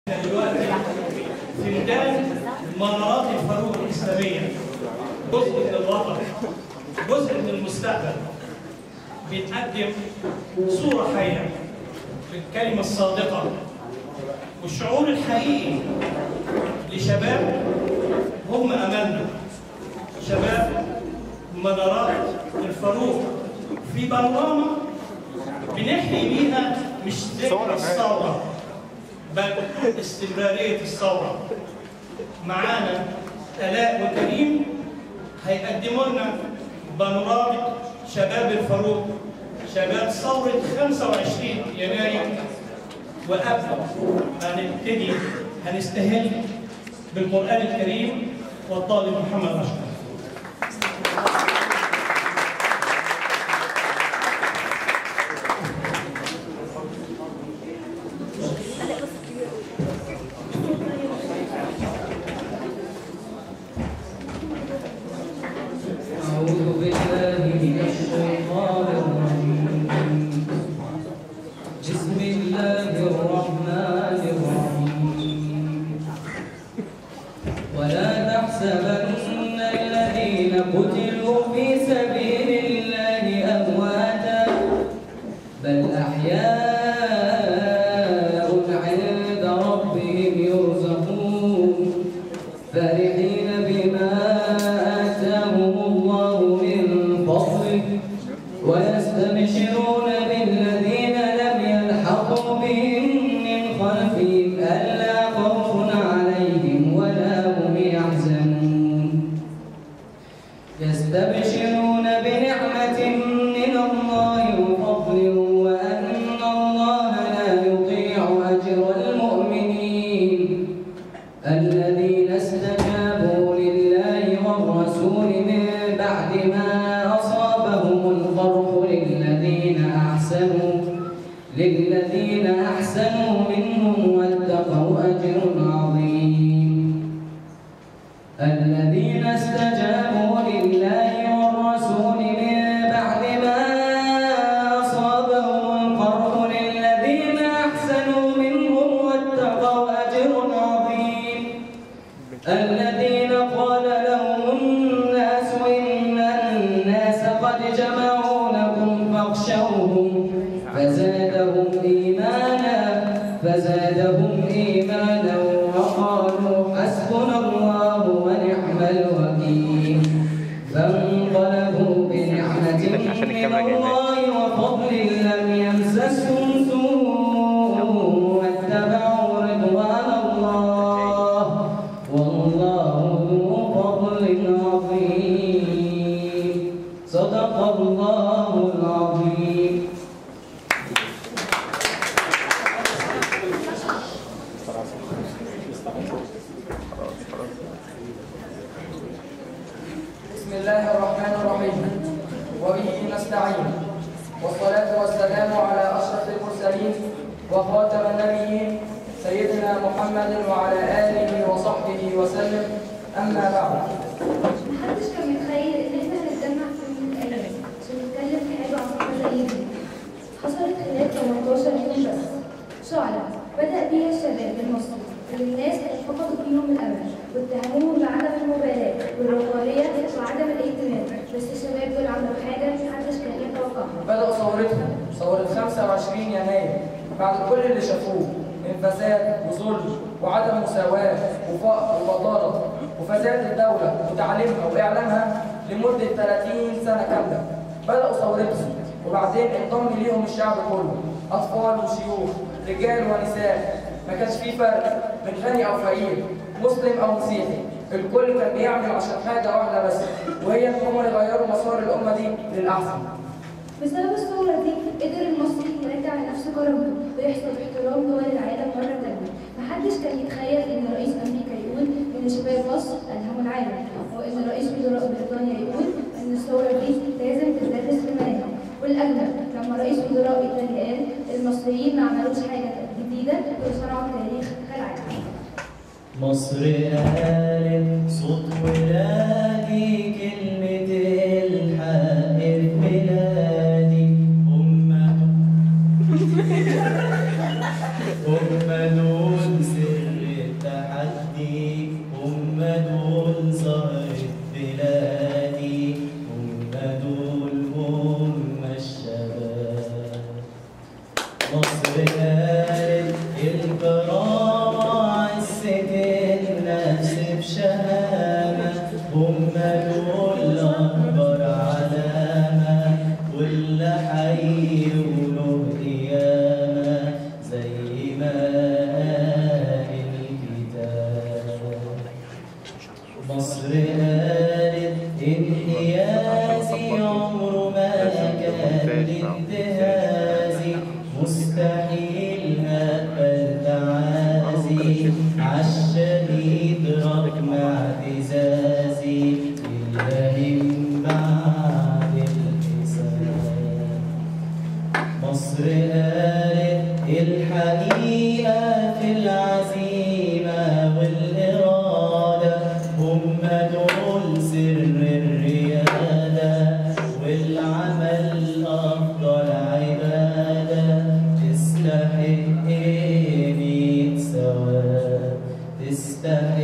دلوقتي في ميدان منارات الفاروق الإسلامية جزء من الوطن جزء من المستقبل بنقدم صورة حية للكلمة الصادقة والشعور الحقيقي لشباب هم أملنا شباب منارات الفاروق في بانوراما بنحيي بيها مش ذكرى الثورة بل استمرارية الثورة معانا آلاء وكريم هيقدموا لنا بانورامة شباب الفاروق شباب ثورة 25 يناير وقبل ما نبتدي هنستهل بالقرآن الكريم والطالب محمد أشرف أعوذ بالله من الشيطان الرجيم بسم الله الرحمن الرحيم ولا تحسبن الذين قتلوا في سبيل الله أمواتا بل أحياء عند ربهم يرزقون فرحين بما آتاهم الله من فضله ويستبشرون بالذين لم يلحقوا بهم من خلفهم ألا خوف عليهم ولا هم يحزنون يستبشرون بنعمة من الله وفضل وأن الله لا يضيع أجر المؤمنين الذين استجابوا لله والرسول من بعد ما أصابهم القرح للذين أحسنوا للذين أحسنوا منهم واتقوا أجر عظيم الذين استجابوا لله والرسول من بعد ما أصابهم القرح للذين أحسنوا منهم واتقوا أجر عظيم الذين قال لهم الناس إن الناس قد جمعوا لكم فاخشوهم فزادهم إيمانا فزادهم إيمانا وقالوا حسبنا الله ونعم الوكيل فانقلبوا بنعمة من الله وفضل لم يمسسهم سوء واتبعوا رضوان الله والله ذو فضل عظيم صدق الله العظيم بسم الله الرحمن الرحيم وبه نستعين والصلاة والسلام على أشرف المرسلين وخاتم النبيين سيدنا محمد وعلى آله وصحبه وسلم أما بعد محدش كان متخيل ان احنا هنتجمع في يوم من الايام عشان نتكلم في حاجه عظيمه زي دي حصلت خلال 18 يوم بس شعلة بدأ بيها الشباب المصري والناس اللي فقدوا فيهم الامل واتهموهم بعدم المبالاه والرفاهيه وعدم الاهتمام بس الشباب دول عملوا حاجه محدش كان يتوقعها بدأوا ثورتهم ثورة 25 يناير بعد كل اللي شافوه من فساد وظلم وعدم مساواة وفقر وبطالة وفساد الدولة وتعليمها وإعلامها لمدة 30 سنة كاملة بدأوا ثورتهم وبعدين انضم ليهم الشعب كله أطفال وشيوخ رجال ونساء ما كانش في فرق بين غني أو فقير مسلم أو مسيحي الكل كان بيعمل عشان حاجة واحدة بس وهي إن هم يغيروا مسار الأمة دي للأحسن بسبب الثورة دي قدر المصري يرجع لنفسه كرامته ويحصل احترام دول العالم مرة تانية محدش كان يتخيل إن رئيس أمريكا يقول إن شباب مصر ألهموا العالم وإن رئيس وزراء بريطانيا يقول إن الثورة دي لازم تدرس في المناهج والأجمل لما رئيس وزراء إيطاليا قال المصريين ما عملوش حاجة جديدة وصنعوا تاريخ كالعادة مصر قالت صوت ولادي كلمة الحق في بلادي أمة أمة نور اعتزازي عالشهيد رغم اعتزازي لله بعد الحساب مصر قالت الحقيقة في العزيمة والإرادة هم دول سر الريادة والعمل أفضل عبادة تستحق ميت ثواب تستحق